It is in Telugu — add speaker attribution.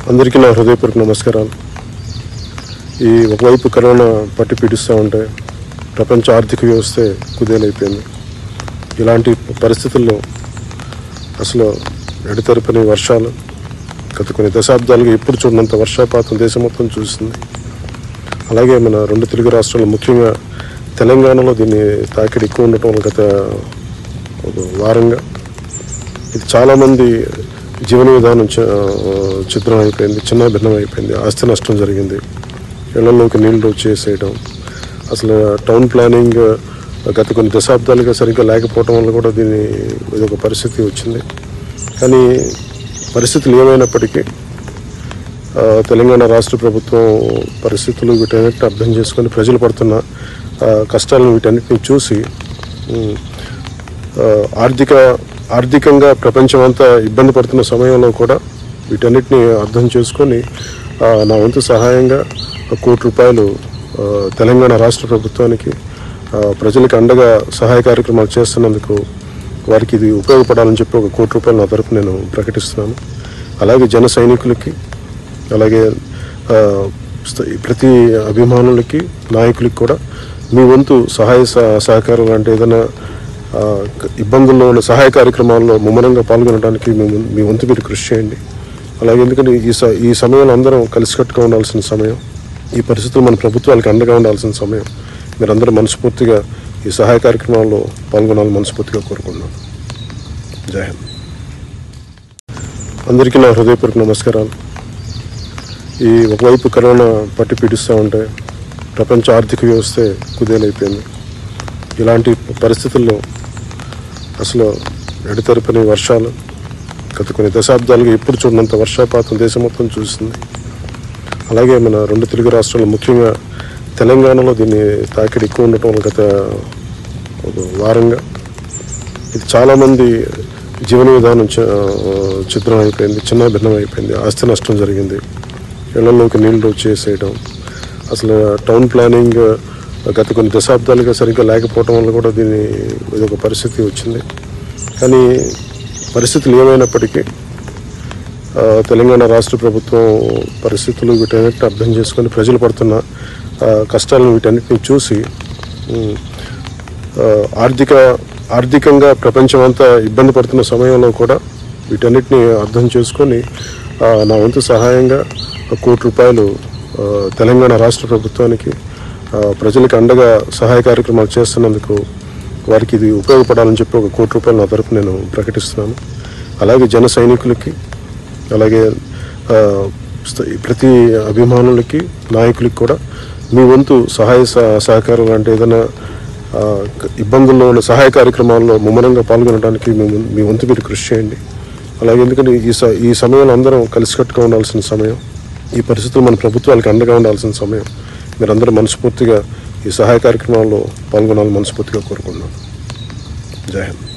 Speaker 1: అందరికీ నా హృదయపూర్వక నమస్కారాలు ఈ ఒకవైపు కరోనా పట్టి పీడిస్తూ ఉంటే ప్రపంచ ఆర్థిక వ్యవస్థే కుదేలైపోయింది ఇలాంటి పరిస్థితుల్లో అసలు ఎడతెరపని వర్షాలు గత కొన్ని దశాబ్దాలుగా ఎప్పుడు చూడనంత వర్షాపాతం దేశం మొత్తం చూసింది అలాగే మన రెండు తెలుగు రాష్ట్రాలు ముఖ్యంగా తెలంగాణలో దీన్ని తాకిడి ఎక్కువ ఉండటం వల్ల గత ఒక వారంగా ఇది చాలామంది జీవన విధానం చ- చిత్రం అయిపోయింది చిన్న భిన్నం అయిపోయింది ఆస్తి నష్టం జరిగింది ఇళ్లలోకి నీళ్లు వచ్చేసేయడం అసలు టౌన్ ప్లానింగ్ గత కొన్ని దశాబ్దాలుగా సరిగ్గా లేకపోవడం వల్ల కూడా దీని ఇది ఒక పరిస్థితి వచ్చింది కానీ పరిస్థితులు ఏమైనప్పటికీ ఆ, తెలంగాణ రాష్ట్ర ప్రభుత్వం పరిస్థితులు వీటన్నిటిని అర్థం చేసుకొని ప్రజలు పడుతున్న ఆ, కష్టాలను వీటన్నిటిని చూసి ఉమ్, ఆ, ఆర్థిక ఆర్థికంగా ప్రపంచం అంతా ఇబ్బంది పడుతున్న సమయంలో కూడా వీటన్నిటిని అర్థం చేసుకొని ఆ, నా వంతు సహాయంగా ఒక కోటి రూపాయలు ఆ, తెలంగాణ రాష్ట్ర ప్రభుత్వానికి ఆ, ప్రజలకు అండగా సహాయ కార్యక్రమాలు చేస్తున్నందుకు వారికి ఇది ఉపయోగపడాలని చెప్పి ఒక కోటి రూపాయలు నా తరపు నేను ప్రకటిస్తున్నాను అలాగే జన సైనికులకి అలాగే ఆ, స్థ- ప్రతి అభిమానులకి నాయకులకి కూడా మీ వంతు సహాయ సహ- సహకారం అంటే ఏదైనా ఆ, క- ఇబ్బందుల్లో ఉన్న సహాయ కార్యక్రమాల్లో ముమ్మరంగా పాల్గొనడానికి మీ వం- మీ వంతు మీరు కృషి చేయండి అలాగే ఎందుకంటే ఈ స ఈ సమయంలో అందరం కలిసికట్టుగా ఉండాల్సిన సమయం ఈ పరిస్థితులు మన ప్రభుత్వాలకు అండగా ఉండాల్సిన సమయం మీరందరూ మనస్ఫూర్తిగా ఈ సహాయ కార్యక్రమాల్లో పాల్గొనాలని మనస్ఫూర్తిగా కోరుకుంటున్నాను జై హింద్ అందరికీ నా హృదయపూర్వక నమస్కారాలు ఈ ఒకవైపు కరోనా పట్టి పీడిస్తూ ఉంటే ప్రపంచ ఆర్థిక వ్యవస్థే కుదేలైపోయింది ఇలాంటి పరిస్థితుల్లో అసలు ఎడతెరపని వర్షాలు గత కొన్ని దశాబ్దాలుగా ఎప్పుడు చూడనంత వర్షాపాతం దేశం మొత్తం చూసింది అలాగే మన రెండు తెలుగు రాష్ట్రాలు ముఖ్యంగా తెలంగాణలో దీన్ని తాకిడి ఎక్కువ ఉండటం వల్ల గత ఒక వారంగా ఇది చాలామంది జీవన విధానం చ- చిత్రం అయిపోయింది చిన్న భిన్నం అయిపోయింది ఆస్తి నష్టం జరిగింది ఇళ్లలోకి నీళ్లు వచ్చేసేయడం అసలు టౌన్ ప్లానింగ్ గత కొన్ని దశాబ్దాలుగా సరిగ్గా లేకపోవడం వల్ల కూడా దీని ఇది ఒక పరిస్థితి వచ్చింది కానీ పరిస్థితులు ఏమైనప్పటికీ ఆ, తెలంగాణ రాష్ట్ర ప్రభుత్వం పరిస్థితులు వీటన్నిటిని అర్థం చేసుకొని ప్రజలు పడుతున్న ఆ, కష్టాలను వీటన్నిటిని చూసి ఉమ్, ఆ, ఆర్థిక ఆర్థికంగా ప్రపంచం అంతా ఇబ్బంది పడుతున్న సమయంలో కూడా వీటన్నిటిని అర్థం చేసుకొని ఆ, నా వంతు సహాయంగా ఒక కోటి రూపాయలు ఆ, తెలంగాణ రాష్ట్ర ప్రభుత్వానికి ఆ, ప్రజలకు అండగా సహాయ కార్యక్రమాలు చేస్తున్నందుకు వారికి ఇది ఉపయోగపడాలని చెప్పి ఒక కోటి రూపాయలు నా తరపు నేను ప్రకటిస్తున్నాను అలాగే జన సైనికులకి అలాగే ఆ, స్థ- ప్రతి అభిమానులకి నాయకులకి కూడా మీ వంతు సహాయ సహ- సహకారం అంటే ఏదైనా ఆ, క- ఇబ్బందుల్లో ఉన్న సహాయ కార్యక్రమాల్లో ముమ్మరంగా పాల్గొనడానికి మీ వం- మీ వంతు మీరు కృషి చేయండి అలాగే ఎందుకంటే ఈ స ఈ సమయంలో అందరం కలిసికట్టుగా ఉండాల్సిన సమయం ఈ పరిస్థితులు మన ప్రభుత్వాలకు అండగా ఉండాల్సిన సమయం మీరందరూ మనస్ఫూర్తిగా ఈ సహాయ కార్యక్రమాల్లో పాల్గొనాలని మనస్ఫూర్తిగా కోరుకుంటున్నాను జై హింద్